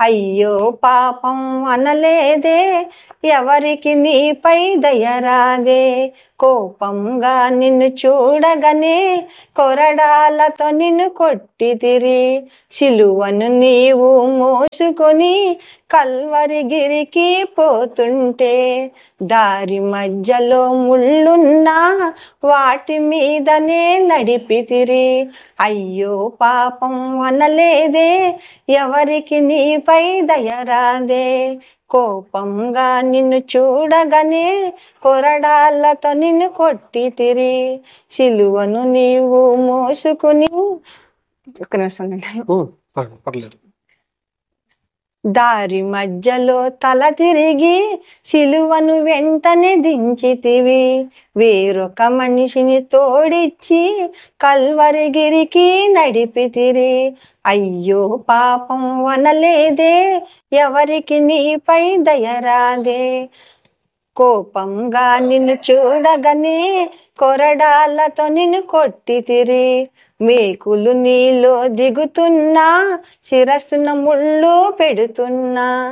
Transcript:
అయ్యో పాపం అనలేదే ఎవరికి నీపై దయరాదే కోపంగా నిన్ను చూడగానే కొరడాలతో నిన్ను కొట్టితిరి సిలువను నీవు మోసుకొని కల్వరిగిరికి పోతుంటే దారి మధ్యలో ముళ్ళున్నా వాటి మీదనే నడిపితిరి అయ్యో పాపం అనలేదే ఎవరికి నీపై దయరాదే కోపంగా నిన్ను చూడగానే కొరడాలతో నిన్ను కొట్టితిరి సిలువను నీవు మోసుకుని ఒక నిమిషం ఉండండి. ఉమ్, పర్లేదు, పర్లేదు దారి మధ్యలో తల తిరిగి సిలువను వెంటనే దించితివి వేరొక మనిషిని తోడిచ్చి కల్వరిగిరికి నడిపితిరి అయ్యో పాపం అనలేదే ఎవరికి నీపై దయరాదే కోపంగా నిన్ను చూడగానే కొరడాలతో నిన్ను కొట్టితిరి మేకులు నీలో దిగుతున్నా శిరస్సున ముళ్ళు పెడుతున్నా